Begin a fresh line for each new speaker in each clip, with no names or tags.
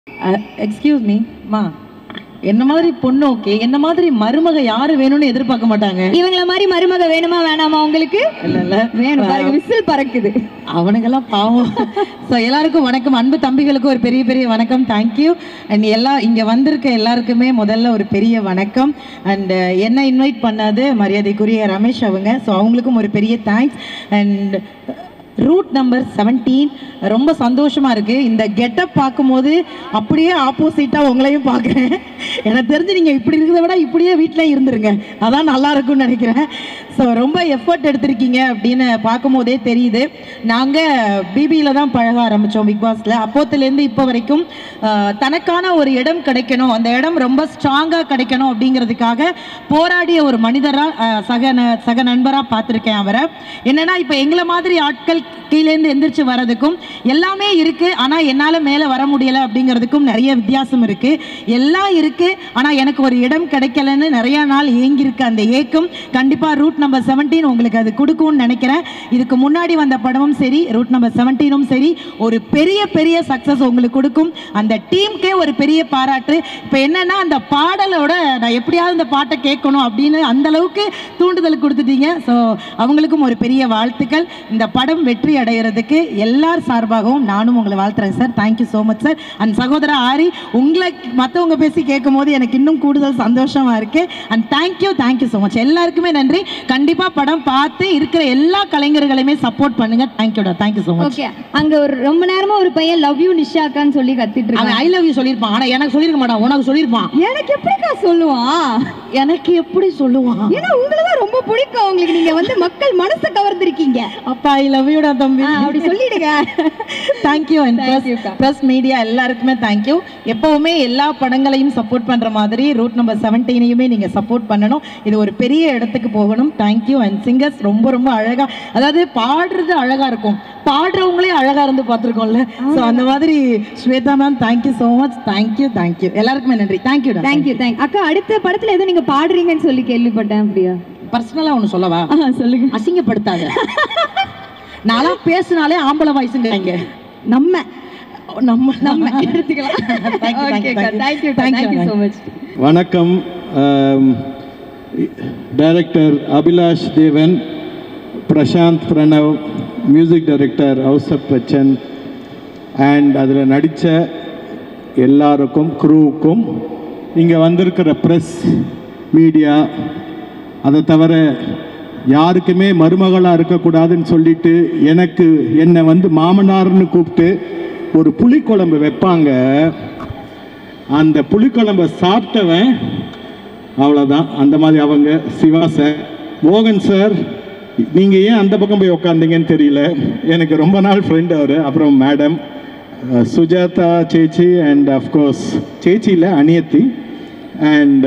Excuse me மா என்ன மாதிரி பொண்ணு ஓகே என்ன மாதிரி மருமக யாரு வேணும்னு எதிர்பார்க்க மாட்டாங்க
இவங்கள மாதிரி மருமக வேணுமா வேணாமா உங்களுக்கு
இல்ல இல்ல
வேணும் பாருங்க விசில் பறக்குது
அவனுங்கெல்லாம் பாவம் ஸோ எல்லாருக்கும் வணக்கம் அன்பு தம்பிகளுக்கு ஒரு பெரிய பெரிய வணக்கம் தேங்க்யூ அண்ட் எல்லா இங்கே வந்திருக்க எல்லாருக்குமே முதல்ல ஒரு பெரிய வணக்கம் அண்ட் என்ன இன்வைட் பண்ணது மரியாதைக்குரிய ரமேஷ் அவங்க ஸோ அவங்களுக்கும் ஒரு பெரிய தேங்க்ஸ் அண்ட் ரூட் நம்பர் 17 ரொம்ப சந்தோஷமா இருக்கு இந்த கெட்டப் பார்க்கும்போது அப்படியே ஆப்போசிட்டா உங்களையும் பார்க்குறேன் எனக்கு தெரிஞ்சு நீங்க இப்படி இருக்கிறத விட இப்படியே வீட்டிலே இருந்துருங்க அதான் நல்லா இருக்கும்னு நினைக்கிறேன் ஸோ ரொம்ப எஃபர்ட் எடுத்திருக்கீங்க அப்படின்னு பார்க்கும்போதே தெரியுது நாங்கள் பிபியில் தான் பழக ஆரம்பித்தோம் பிக் பாஸில் அப்போத்துலேருந்து இப்போ வரைக்கும் ஆஹ், தனக்கான ஒரு இடம் கிடைக்கணும் அந்த இடம் ரொம்ப ஸ்ட்ராங்காக கிடைக்கணும் அப்படிங்கிறதுக்காக போராடிய ஒரு மனிதராக சக ந- சக நண்பராக பார்த்துருக்கேன் அவரை என்னன்னா இப்போ எங்களை மாதிரி ஆட்கள் கீழேருந்து எந்திரிச்சு வர்றதுக்கும் எல்லாமே இருக்கு ஆனால் என்னால் மேலே வர முடியல அப்படிங்கிறதுக்கும் நிறைய வித்தியாசம் இருக்கு எல்லாம் இருக்கு ஆனால் எனக்கு ஒரு இடம் கிடைக்கலன்னு நிறைய நாள் ஏங்கியிருக்கு அந்த ஏக்கம் கண்டிப்பாக ரூட் நம்பர் 17 உங்களுக்கு அது கொடுக்கும்னு நினைக்கிறேன் இதுக்கு முன்னாடி வந்த படமும் சரி ரூட் நம்பர் செவன்டீனும் சரி ஒரு பெரிய பெரிய சக்ஸஸ் உங்களுக்கு கொடுக்கும் அந்த டீமுக்கே ஒரு பெரிய பாராட்டு இப்போ என்னன்னா அந்த பாடலோட நான் எப்படியாவது இந்த பாட்டை கேட்கணும் அப்படின்னு அந்த அளவுக்கு தூண்டுதல் கொடுத்துட்டீங்க ஸோ அவங்களுக்கும் ஒரு பெரிய வாழ்த்துக்கள் இந்த படம் வெற்றி அடைகிறதுக்கு எல்லார் சார்பாகவும் நானும் உங்களை வாழ்த்துறேன் sir thank you so much sir and சகோதரா ஆரி உங்களை மற்றவங்க பேசி கேட்கும் போது எனக்கு இன்னும் கூடுதல் சந்தோஷமா இருக்கு and thank you thank you so much எல்லாருக்குமே நன்றி கண்டிப்பா படம் பார்த்து இருக்கிற எல்லா கலைஞர்களையுமே சப்போர்ட் பண்ணுங்க தேங்க்யூடா தேங்க்யூ ஸோ மச்
ஓகே அங்க ஒரு ரொம்ப நேரமா ஒரு பையன் லவ் யூ நிஷாக்கான்னு சொல்லி கத்திட்டு
அவன்
இருக்கான்
ஐ லவ் யூ சொல்லியிருப்பான் ஆனா எனக்கு சொல்லியிருக்க மாட்டான் உனக்கு சொல்லியிருப்பான்
எனக்கு எப்படிக்கா சொல்லுவான்
எனக்கு எப்படி சொல்லுவான்
ஏன்னா உங்களை தான் ரொம்ப பிடிக்கும் உங்களுக்கு நீங்க வந்து மக்கள் மனசை கவர்ந்திருக்கீங்க
அப்பா ஐ லவ் யூடா தம்பி
ஆ, அப்படி சொல்லிடுங்க
தேங்க்யூ அண்ட்
Thank you, அக்கா.
ப்ளஸ் மீடியா எல்லாருக்குமே தேங்க்யூ எப்பவுமே எல்லா படங்களையும் சப்போர்ட் பண்ற மாதிரி ரூட் நம்பர் செவன்டீனையுமே நீங்க சப்போர்ட் பண்ணணும் இது ஒரு பெரிய இடத்துக்கு போகணும் தேங்க்யூ அண்ட் சிங்கர்ஸ் ரொம்ப ரொம்ப அழகா அதாவது பாடுறது அழகா இருக்கும் பாடுறவங்களே அழகா இருந்து பார்த்துருக்கோம்ல ஸோ அந்த மாதிரி Shweta ma'am thank you so much thank you thank you எல்லாருக்குமே நன்றி தேங்க்யூ
தேங்க்யூ தேங்க் அக்கா அடுத்த படத்துல ஏதோ நீங்க பாடுறீங்கன்னு சொல்லி கேள்விப்பட்டேன் அப்படியா
பர்சனலாக ஒன்று சொல்லவா
ஆ, சொல்லுங்க
அசிங்கப்படுத்தாத நான்லாம் பேசினாலே ஆம்பளை வாய்ஸுங்கிறாங்க
நம்ம
நம்ம
நம்ம எடுத்துக்கலாம்
Thank you, thank you,
ஓகேக்கா
thank you.
Thank you
Thank you,
thank you so much
வணக்கம் director Abhilash Devan Prashanth Pranav music director Ouseppachan and அதில் நடித்த எல்லாருக்கும் குரூவுக்கும் இங்கே வந்திருக்கிற ப்ரெஸ் மீடியா அதை தவிர யாருக்குமே மருமகளாக இருக்கக்கூடாதுன்னு சொல்லிட்டு எனக்கு என்னை வந்து மாமனார்னு கூப்பிட்டு ஒரு புளிக்குழம்பு வைப்பாங்க அந்த புளிக்குழம்ப சாப்பிட்டவன் அவ்வளோதான் அந்த மாதிரி அவங்க சிவா சார் மோகன் சார் நீங்கள் ஏன் அந்த பக்கம் போய் உட்காந்தீங்கன்னு தெரியல எனக்கு ரொம்ப நாள் ஃப்ரெண்ட் அவர் அப்புறம் மேடம் சுஜாதா சேச்சி அண்ட் அஃப்கோர்ஸ் சேச்சியில் அனியத்தி அண்ட்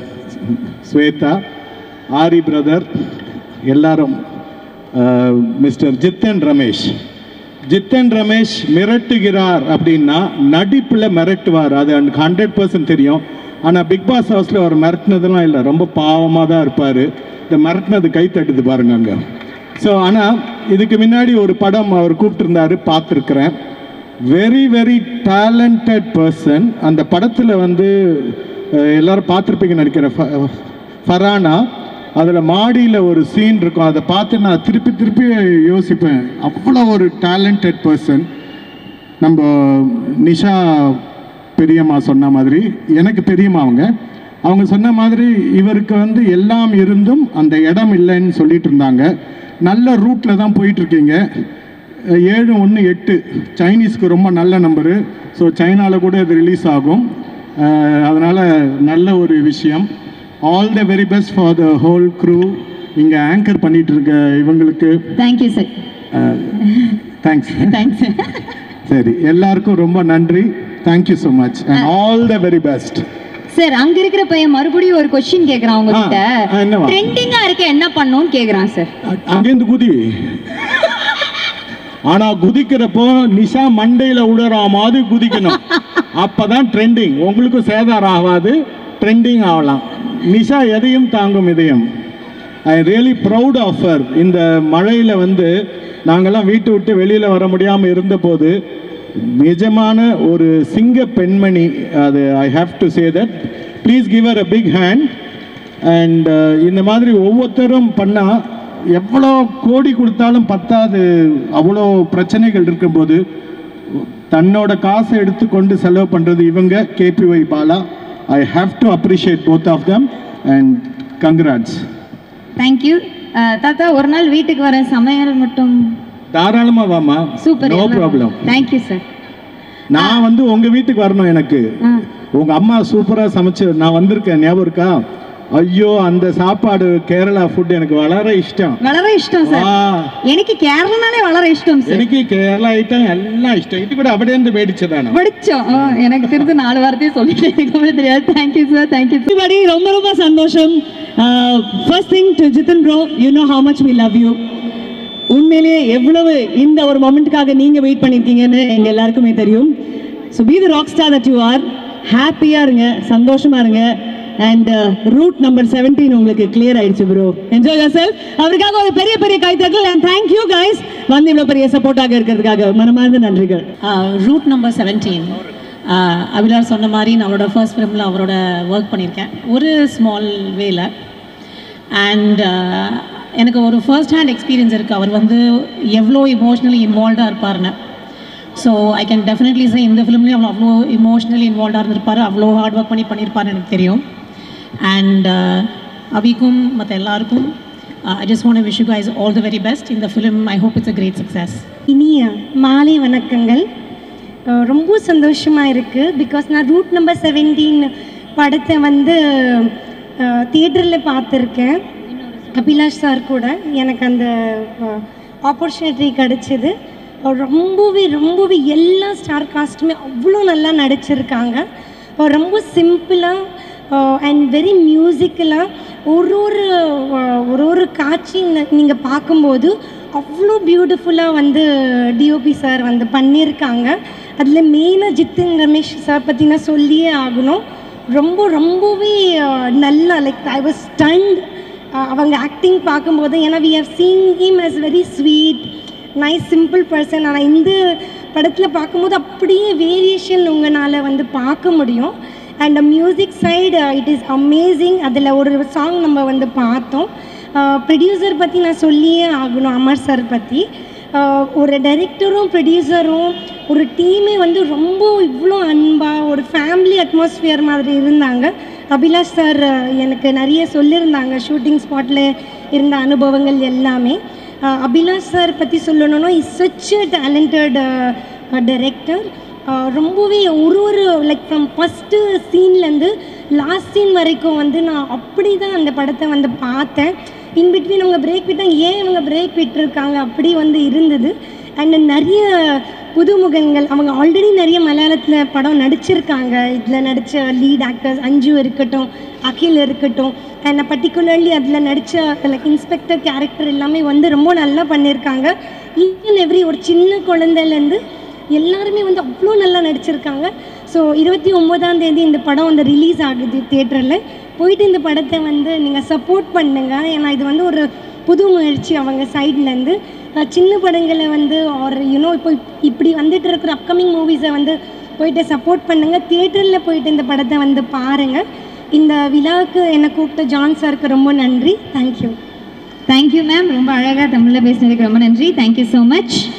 ஸ்வேதா ஆரி பிரதர் எல்லாரும் மிஸ்டர் ஜித்தன் ரமேஷ் ஜித்தன் ரமேஷ் மிரட்டுகிறார் அப்படின்னா நடிப்பில் மிரட்டுவார் அது எனக்கு ஹண்ட்ரட் பர்சன்ட் தெரியும் ஆனால் பிக் பாஸ் ஹவுஸில் அவர் மிரட்டினதெல்லாம் இல்லை ரொம்ப பாவமாக தான் இருப்பார் இந்த மிரட்டினது கை தட்டுது பாருங்க அங்கே ஸோ ஆனால் இதுக்கு முன்னாடி ஒரு படம் அவர் கூப்பிட்டுருந்தாரு பார்த்துருக்குறேன் வெரி வெரி டேலண்டட் பர்சன் அந்த படத்தில் வந்து அஹ், எல்லாரும் பார்த்துருப்பீங்கன்னு நினைக்கிறேன் ஃப- ஃபரானா அதில் மாடியில் ஒரு சீன் இருக்கும் அதை பார்த்து நான் திருப்பி திருப்பி யோசிப்பேன் அவ்வளோ ஒரு டேலண்டட் பர்சன் நம்ம நிஷா பெரியம்மா சொன்ன மாதிரி எனக்கு பெரியம்மா அவங்க அவங்க சொன்ன மாதிரி இவருக்கு வந்து எல்லாம் இருந்தும் அந்த இடம் இல்லைன்னு சொல்லிட்டு இருந்தாங்க நல்ல ரூட்டில் தான் போயிட்டுருக்கீங்க ஏழு ஒன்று எட்டு சைனீஸ்க்கு ரொம்ப நல்ல நம்பரு ஸோ சைனாவில் கூட இது ரிலீஸ் ஆகும் அதனால் நல்ல ஒரு விஷயம் all the very best for the whole crew இங்கே ஆங்கர் பண்ணிட்டு இருக்க இவங்களுக்கு
தேங்க்யூ சார்
தேங்க்ஸ்
தேங்க்ஸ்
சரி எல்லாருக்கும் ரொம்ப நன்றி thank you so much and all the very best
sir அங்க இருக்கிற பையன் மறுபடியும் ஒரு கொஸ்டின் கேக்குறான் உங்ககிட்ட
ஆ, ஆ, என்னவா?
ட்ரெண்டிங்கா இருக்க என்ன பண்ணும்னு கேக்குறான் சார்
அங்கேருந்து குதி ஆனா குதிக்கிறப்போ நிஷா மண்டையில உடற மாதிரி குதிக்கணும் அப்பதான் ட்ரெண்டிங் உங்களுக்கும் சேதாரம் ஆகாது ட்ரெண்டிங் ஆகலாம் நிஷா எதையும் தாங்கும் இதயம் I really proud of her இந்த மழையில் வந்து நாங்கெல்லாம் வீட்டை விட்டு வெளியில் வர முடியாமல் இருந்தபோது நிஜமான ஒரு சிங்க பெண்மணி அது I have to say that please give her a big hand and இந்த மாதிரி ஒவ்வொருத்தரும் பண்ணால் எவ்வளோ கோடி கொடுத்தாலும் பத்தாது அவ்வளோ பிரச்சனைகள் இருக்கும்போது தன்னோட காசை எடுத்துக்கொண்டு செலவு பண்ணுறது இவங்க KPY Bala I have to appreciate both of them and congrats
thank you தாத்தா ஒரு நாள் வீட்டுக்கு வர சமையல் மட்டும்
தாராளமாக வாமா
super
no problem
thank you sir
நான் வந்து உங்கள் வீட்டுக்கு வரணும் எனக்கு
ஆ
உங்க அம்மா சூப்பரா சமைச்சு நான் வந்திருக்கேன் ஞாபகம் இருக்கா ஐயோ அந்த சாப்பாடு கேரளா ஃபுட் எனக்கு வளர இஷ்டம்
வளர இஷ்டம் சார்
ஆ,
எனக்கு கேரளனாலே வளர இஷ்டம் சார்
எனக்கு கேரளா ஐட்டம் எல்லாம் இஷ்டம் இது கூட அப்படியே இருந்து மேடிச்சதானே
படிச்சோம் ஆ, எனக்கு தெரிஞ்ச நாலு வார்த்தையும் சொல்லிட்டு எனக்கு தெரியாது தேங்க்யூ சார் தேங்க்யூ
Everybody, ரொம்ப ரொம்ப சந்தோஷம் first thing to Jithan bro you know how much we love you உண்மையிலேயே எவ்வளவு இந்த ஒரு மொமெண்ட்டுக்காக நீங்கள் வெயிட் பண்ணியிருக்கீங்கன்னு எங்கள் எல்லாருக்குமே தெரியும் so be the rock star that you are ஹாப்பியாக இருங்க சந்தோஷமாக இருங்க அண்ட் ரூட் நம்பர் செவன்டீன் உங்களுக்கு கிளியர் ஆயிடுச்சு ப்ரோ என்ஜாய் யோர் செல் அவருக்காக ஒரு பெரிய பெரிய கைத்தட்டல் அண்ட் தேங்க்யூ கைஸ் வந்து இவ்வளோ பெரிய சப்போர்ட்டாக இருக்கிறதுக்காக மனமார்ந்த நன்றிகள்
ரூட் நம்பர் செவன்டீன் அபிலார் சொன்ன மாதிரி நான் அவரோட ஃபர்ஸ்ட் ஃபிலிமில் அவரோட ஒர்க் பண்ணியிருக்கேன் ஒரு ஸ்மால் வேல அண்ட் எனக்கு ஒரு ஃபர்ஸ்ட் ஹேண்ட் எக்ஸ்பீரியன்ஸ் இருக்குது அவர் வந்து எவ்வளோ இமோஷ்னலி இன்வால்வ்டாக இருப்பார்னு so I can definitely say இந்த ஃபிலிம்லேயும் அவ்வளோ அவ்வளோ இமோஷ்னலி இன்வால்வ்டாக இருந்திருப்பார் அவ்வளோ ஹார்ட் ஒர்க் பண்ணி பண்ணியிருப்பாருன்னு எனக்கு தெரியும் அண்ட் அபிக்கும் மற்ற எல்லாருக்கும் I just want wish you guys all the very best இந்த film I hope it's a great success
இனிய மாலை வணக்கங்கள் அஹ் ரொம்ப சந்தோஷமாக இருக்குது பிகாஸ் நான் ரூட் நம்பர் செவன்டீன் படத்தை வந்து தியேட்டரில் பார்த்துருக்கேன் அபிலாஷ் சார் கூட எனக்கு அந்த ஆப்பர்ச்சுனிட்டி கிடச்சிது ரொம்பவே ரொம்பவே எல்லா ஸ்டார் காஸ்ட்டுமே அவ்வளோ நல்லா நடிச்சிருக்காங்க அஹ் ரொம்ப சிம்பிளாக அண்ட் வெரி மியூசிக்கலாக ஒரு ஒரு அஹ், ஒரு ஒரு காட்சி நீங்கள் பார்க்கும்போது அவ்வளோ பியூட்டிஃபுல்லாக வந்து டிஓபி சார் வந்து பண்ணியிருக்காங்க அதில் மெயினாக ஜித்தின் ரமேஷ் சார் பற்றி நான் சொல்லியே ஆகணும் ரொம்ப ரொம்பவே அஹ், நல்லா லைக் ஐ வாஸ் ஸ்டண்ட் அவங்க ஆக்டிங் பார்க்கும்போது ஏன்னா we have seen him as very sweet nice simple person ஆனால் இந்த படத்தில் பார்க்கும்போது அப்படியே வேரியேஷன் உங்களால் வந்து பார்க்க முடியும் and music side it is amazing அதில் ஒரு சாங் நம்ம வந்து பார்த்தோம் ப்ரொடியூசர் பற்றி நான் சொல்லியே ஆகணும் அமர் சார் பற்றி ஒரு டைரக்டரும் ப்ரொடியூசரும் ஒரு டீமே வந்து ரொம்ப இவ்வளோ அன்பாக ஒரு ஃபேமிலி அட்மாஸ்ஃபியர் மாதிரி இருந்தாங்க அபிலாஷ் சார் எனக்கு நிறைய சொல்லியிருந்தாங்க ஷூட்டிங் ஸ்பாட்டில் இருந்த அனுபவங்கள் எல்லாமே அஹ் அபிலாஷ் சார் பற்றி சொல்லணும்னா is such a talented director ரொம்பவே ஒரு ஒரு லைக் ஃப்ரம் ஃபஸ்ட்டு சீன்லேருந்து லாஸ்ட் சீன் வரைக்கும் வந்து நான் அப்படி தான் அந்த படத்தை வந்து பார்த்தேன் இன் பிட்வீன் அவங்க பிரேக் விட்டாங்க ஏன் இவங்க பிரேக் விட்டுருக்காங்க அப்படி வந்து இருந்தது அண்ட் நிறைய புதுமுகங்கள் அவங்க ஆல்ரெடி நிறைய மலையாளத்தில் படம் நடிச்சிருக்காங்க இதில் நடித்த லீட் ஆக்டர்ஸ் அஞ்சு இருக்கட்டும் அகில் இருக்கட்டும் அண்ட் பர்டிகுலர்லி அதில் நடித்த லைக் இன்ஸ்பெக்டர் கேரக்டர் எல்லாமே வந்து ரொம்ப நல்லா பண்ணியிருக்காங்க ஈவன் எவ்ரி ஒரு சின்ன குழந்தைலேருந்து எல்லாருமே வந்து அவ்வளோ நல்லா நடிச்சிருக்காங்க ஸோ இருபத்தி ஒம்போதாம் தேதி இந்த படம் வந்து ரிலீஸ் ஆகுது தியேட்டரில் போயிட்டு இந்த படத்தை வந்து நீங்கள் சப்போர்ட் பண்ணுங்க ஏன்னா இது வந்து ஒரு புது முயற்சி அவங்க சைட்லேருந்து சின்ன படங்களை வந்து ஒரு யூனோ இப்போ இப்படி வந்துட்டு இருக்கிற அப்கமிங் மூவிஸை வந்து போயிட்டு சப்போர்ட் பண்ணுங்கள் தியேட்டரில் போயிட்டு இந்த படத்தை வந்து பாருங்கள் இந்த விழாவுக்கு என்னை கூப்பிட்ட ஜான் சாருக்கு ரொம்ப நன்றி தேங்க்யூ
தேங்க்யூ மேம் ரொம்ப அழகாக தமிழில் பேசினதுக்கு ரொம்ப நன்றி தேங்க்யூ ஸோ மச்